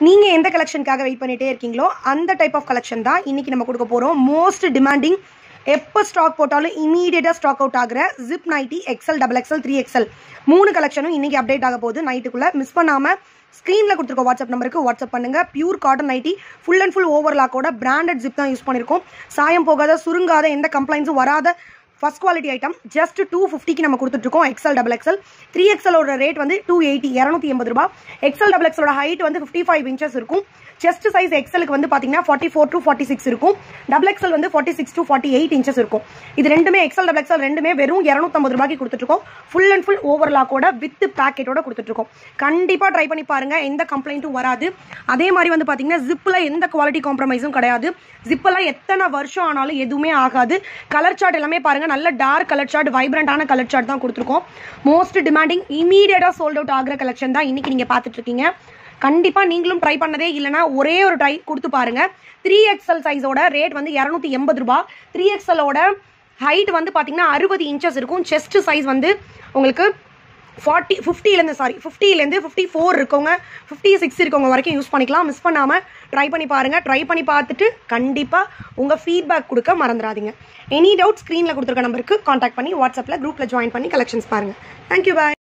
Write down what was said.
நீங்கள் எந்த கலெக்ஷனுக்காக வெயிட் பண்ணிகிட்டே இருக்கீங்களோ அந்த டைப் ஆஃப் கலெக்ஷன் தான் இன்றைக்கி நம்ம கொடுக்க போகிறோம் மோஸ்ட் டிமாண்டிங் எப்போ ஸ்டாக் போட்டாலும் இமீடியட்டாக ஸ்டாக் அவுட் ஆகிற zip nightie XL double XL three XL மூணு கலெக்ஷனும் இன்றைக்கி அப்டேட் ஆக போகுது நைட்டுக்குள்ளே மிஸ் பண்ணாமல் ஸ்க்ரீனில் கொடுத்துருக்க வாட்ஸ்அப் நம்பருக்கு வாட்ஸ்அப் பண்ணுங்கள் pure cotton nightie full and full ஓவர்லாக்கோட பிராண்டட் ஜிப் தான் யூஸ் பண்ணியிருக்கோம் சாயம் போகாத சுருங்காத எந்த கம்ப்ளைண்ட்ஸும் வராத first quality item just two ஃபிஃப்டிக்கு நம்ம கொடுத்துட்ருக்கோம் எக்ஸல் டபுள் எக்ஸல் த்ரீ எக்ஸலோட ரேட் வந்து டூ எயிட்டி இரநூத்தி எண்பது ரூபா எக்ஸல் டபுள் எக்ஸலோட ஹைட் வந்து ஃபிஃப்டி ஃபைவ் இன்ச்சஸ் இருக்கும் செஸ்ட் சைஸ் எக்ஸலுக்கு வந்து பார்த்தீங்கன்னா forty four to forty six இருக்கும் டபுள் எக்ஸல் வந்து forty six to forty eight inches இருக்கும் இது ரெண்டுமே எக்ஸல் டபுள் எக்ஸல் ரெண்டுமே வெறும் இரநூத்தம்பது ரூபாய்க்கு கொடுத்துட்ருக்கோம் ஃபுல் அண்ட் ஃபுல் ஓவர்லாக்கோட வித் பேக்கெட்டோட கொடுத்துட்ருக்கோம் கண்டிப்பாக ட்ரை பண்ணி பாருங்க எந்த கம்ப்ளைண்ட்டும் வராது அதே மாதிரி வந்து பார்த்தீங்கன்னா ஜிப்பில் எந்த குவாலிட்டி காம்ப்ரமைஸும் கிடையாது ஜிப்பெல்லாம் எத்தனை வருஷம் ஆனாலும் எதுவுமே ஆகாது கலர் சார்ட் எல்லாமே பாருங்க நல்ல டார்க் கலர் சார்ட் வைப்ரண்டான கலர் சார்ட் தான் கொடுத்துருக்கோம் மோஸ்ட் டிமாண்டிங் இமீடியட்டாக சோல்ட் அவுட் ஆகிற கலெக்ஷன் தான் இன்னைக்கு நீங்கள் பார்த்துட்டு இருக்கீங்க கண்டிப்பாக நீங்களும் ட்ரை பண்ணதே இல்லைனா ஒரே ஒரு ட்ரை கொடுத்து பாருங்க த்ரீ எக்ஸல் சைஸோட ரேட் வந்து இரநூத்தி எண்பது ரூபா த்ரீ எக்ஸலோட ஹைட் வந்து பார்த்தீங்கன்னா அறுபது இன்ச்சஸ் இருக்கும் செஸ்ட் சைஸ் வந்து உங்களுக்கு ஃபார்ட்டி ஃபிஃப்டிலேருந்து சாரி ஃபிஃப்டிலேருந்து ஃபிஃப்டி ஃபோர் இருக்கவங்க ஃபிஃப்டி சிக்ஸ் இருக்கவங்க வரைக்கும் யூஸ் பண்ணிக்கலாம் மிஸ் பண்ணாமல் ட்ரை பண்ணி பாருங்கள் ட்ரை பண்ணி பார்த்துட்டு கண்டிப்பாக உங்கள் ஃபீட்பேக் கொடுக்க மறந்துடாதீங்க எனி டவுட் ஸ்க்ரீனில் கொடுத்துருக்க நம்பருக்கு காண்டாக்ட் பண்ணி வாட்ஸ்அப்பில் குரூப்பில் ஜாயின் பண்ணி கலெக்ஷன்ஸ் பாருங்கள் தேங்க்யூ பாய்